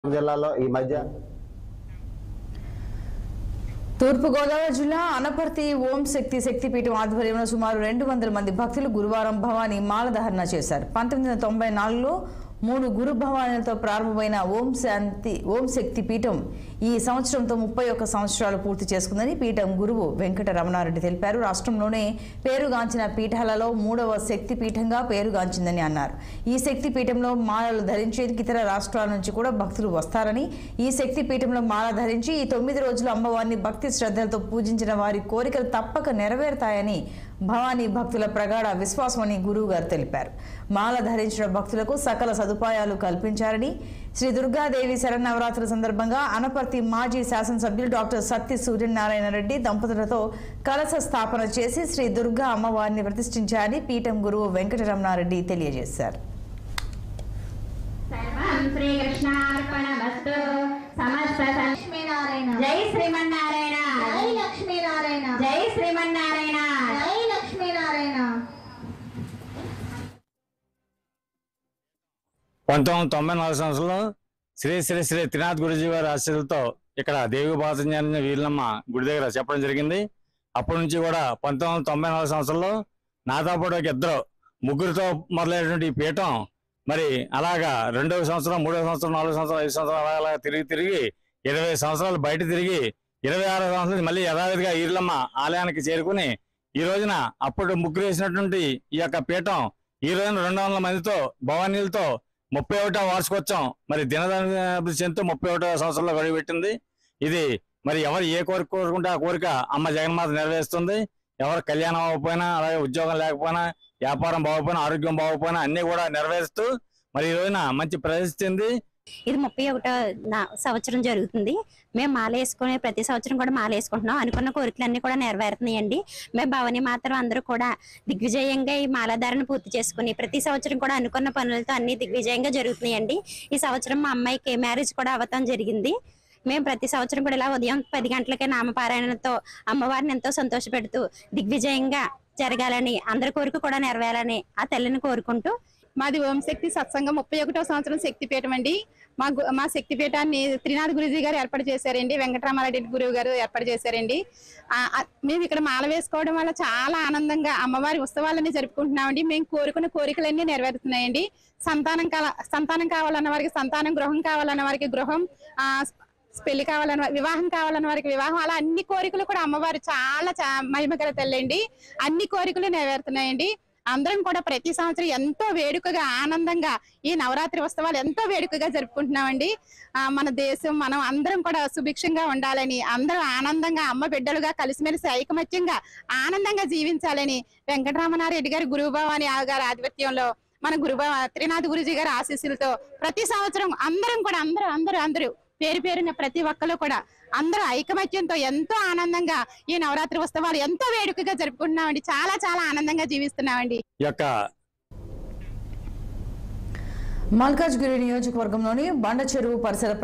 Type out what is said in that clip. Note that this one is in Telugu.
జిల్లాలో ఈ మధ్య తూర్పుగోదావరి జిల్లా అనపర్తి ఓం శక్తి శక్తిపీఠం ఆధ్వర్యంలో సుమారు రెండు వందల మంది భక్తులు గురువారం భవానీ మాలధారణ చేశారు పంతొమ్మిది వందల తొంభై నాలుగులో మూడు గురు భవానీలతో ప్రారంభమైన ఓం శాంతి ఓం శక్తి పీఠం ఈ సంవత్సరంతో ముప్పై ఒక్క సంవత్సరాలు పూర్తి చేసుకుందని పీఠం గురువు వెంకట రమణారెడ్డి తెలిపారు రాష్ట్రంలోనే పేరుగాంచిన పీఠాలలో మూడవ శక్తి పీఠంగా పేరుగాంచిందని అన్నారు ఈ శక్తి పీఠంలో మాలలు ధరించేందుకు ఇతర రాష్ట్రాల నుంచి కూడా భక్తులు వస్తారని ఈ శక్తి పీఠంలో మాల ధరించి ఈ తొమ్మిది రోజులు అమ్మవారిని భక్తి శ్రద్ధలతో పూజించిన వారి కోరికలు తప్పక నెరవేరుతాయని భవానీ భక్తుల ప్రగాఢ విశ్వాసమని గురువు గారు తెలిపారు మాల ధరించిన భక్తులకు సకల సదుపాయాలు కల్పించారని శ్రీ దుర్గాదేవి శరన్నవరాత్రుల సందర్భంగా అనపర్తి మాజీ శాసనసభ్యులు డాక్టర్ సత్తి సూర్యనారాయణ రెడ్డి దంపతులతో కలశ స్థాపన చేసి శ్రీ దుర్గా అమ్మవారిని ప్రతిష్ఠించారని పీఠం గురువు వెంకటరమణారెడ్డి తెలియజేశారు సర్వం శ్రీకృష్ణార్పణమస్తు సమస్త లక్ష్మీనారాయణ జై శ్రీమన్నారాయణ జై లక్ష్మీనారాయణ జై శ్రీమన్నారాయణ జై లక్ష్మీనారాయణ పంతొమ్మిది వందల తొంభై నాలుగు సంవత్సరంలో శ్రీ శ్రీ శ్రీ త్రినాథ్ గురుజీ వారి ఆశీస్సులతో ఇక్కడ దేవి బాసంజాన వీర్లమ్మ గుడి దగ్గర చెప్పడం జరిగింది అప్పటి నుంచి కూడా పంతొమ్మిది వందల తొంభై నాలుగు సంవత్సరంలో నాతో పాటు ఒక ఇద్దరు ముగ్గురితో మొదలైనటువంటి ఈ పీఠం మరి అలాగా రెండవ సంవత్సరం మూడవ సంవత్సరం నాలుగో సంవత్సరం ఐదు సంవత్సరం అలా అలా తిరిగి తిరిగి ఇరవై సంవత్సరాలు బయట తిరిగి ఇరవై ఆరో సంవత్సరం మళ్ళీ యథావిధిగా ఈర్లమ్మ ఆలయానికి చేరుకుని ఈ రోజున అప్పుడు ముగ్గురు వేసినటువంటి ఈ యొక్క పీఠం ఈ రోజున రెండు వందల మందితో భవానీలతో ముప్పై ఒకటో వార్షికోత్సవం మరి దినదాభివృద్ధి చెందుతూ ముప్పై ఒకటో సంవత్సరంలో గడిపెట్టింది ఇది మరి ఎవరు ఏ కోరిక కోరుకుంటే ఆ కోరిక అమ్మ జగన్మాత నెరవేరుస్తుంది ఎవరు కళ్యాణం అవ్వకపోయినా అలాగే ఉద్యోగం లేకపోయినా వ్యాపారం బాగోపోయినా ఆరోగ్యం బాగోపోయినా అన్ని కూడా నెరవేరుస్తూ మరి ఈ రోజున మంచి ప్రసిద్ధి చెంది ఇది ముప్పై ఒకటో నా- సంవత్సరం జరుగుతుంది మేము మాల వేసుకునే ప్రతి సంవత్సరం కూడా మాల వేసుకుంటున్నాం అనుకున్న కోరికలన్నీ కూడా నెరవేరుతున్నాయండి మేము భవని మాత్రం అందరూ కూడా దిగ్విజయంగా ఈ మాలాధారణ పూర్తి చేసుకుని ప్రతి సంవత్సరం కూడా అనుకున్న పనులతో అన్ని దిగ్విజయంగా జరుగుతున్నాయండి ఈ సంవత్సరం మా అమ్మాయికి మ్యారేజ్ కూడా అవ్వటం జరిగింది మేము ప్రతి సంవత్సరం కూడా ఇలా ఉదయం పది గంటలకే నామపారాయణతో అమ్మవారిని ఎంతో సంతోషపెడుతూ దిగ్విజయంగా జరగాలని అందరి కోరిక కూడా నెరవేరాలని ఆ తల్లిని కోరుకుంటూ మాది ఓం శక్తి సత్సంగం ముప్పై ఒకటో సంవత్సరం శక్తిపీఠం అండి మా గు- మా శక్తిపీఠాన్ని త్రినాథ్ గురుజీ గారు ఏర్పాటు చేశారండి వెంకటరామారెడ్డి గురువు గారు ఏర్పాటు చేశారండి ఆ, ఆ, మేము ఇక్కడ మాల వేసుకోవడం వల్ల చాలా ఆనందంగా అమ్మవారి ఉత్సవాలన్నీ జరుపుకుంటున్నామండి మేము కోరుకున్న కోరికలన్నీ నెరవేరుతున్నాయండి సంతానం కాల సంతానం కావాలన్న వారికి సంతానం గృహం కావాలన్న వారికి గృహం ఆ పెళ్లి కావాలన్న వివాహం కావాలన్న వారికి వివాహం అలా అన్ని కోరికలు కూడా అమ్మవారు చాలా చా మహిమగల తల్లండి అన్ని కోరికలు నెరవేరుతున్నాయండి అందరం కూడా ప్రతి సంవత్సరం ఎంతో వేడుకగా ఆనందంగా ఈ నవరాత్రి ఉత్సవాలు ఎంతో వేడుకగా జరుపుకుంటున్నామండి ఆ, మన దేశం మనం అందరం కూడా సుభిక్షంగా ఉండాలని అందరం ఆనందంగా అమ్మ బిడ్డలుగా కలిసిమెలిసి ఐకమత్యంగా ఆనందంగా జీవించాలని వెంకటరామనారెడ్డి గారి గురుభవాని గారి ఆధిపత్యంలో మన గురుభవ త్రినాథ్ గురుజీ గారి ఆశీస్సులతో ప్రతి సంవత్సరం అందరం కూడా అందరూ అందరూ అందరూ పేరు పేరున ప్రతి ఒక్కరు కూడా అందరూ ఐకమత్యంతో ఎంతో ఆనందంగా ఈ నవరాత్రి ఉత్సవాలు ఎంతో వేడుకగా జరుపుకుంటున్నామండి చాలా చాలా ఆనందంగా జీవిస్తున్నామండి ఈ యొక్క మల్కాజ్గిరి నియోజకవర్గంలోని బండ చెరువు పరిసర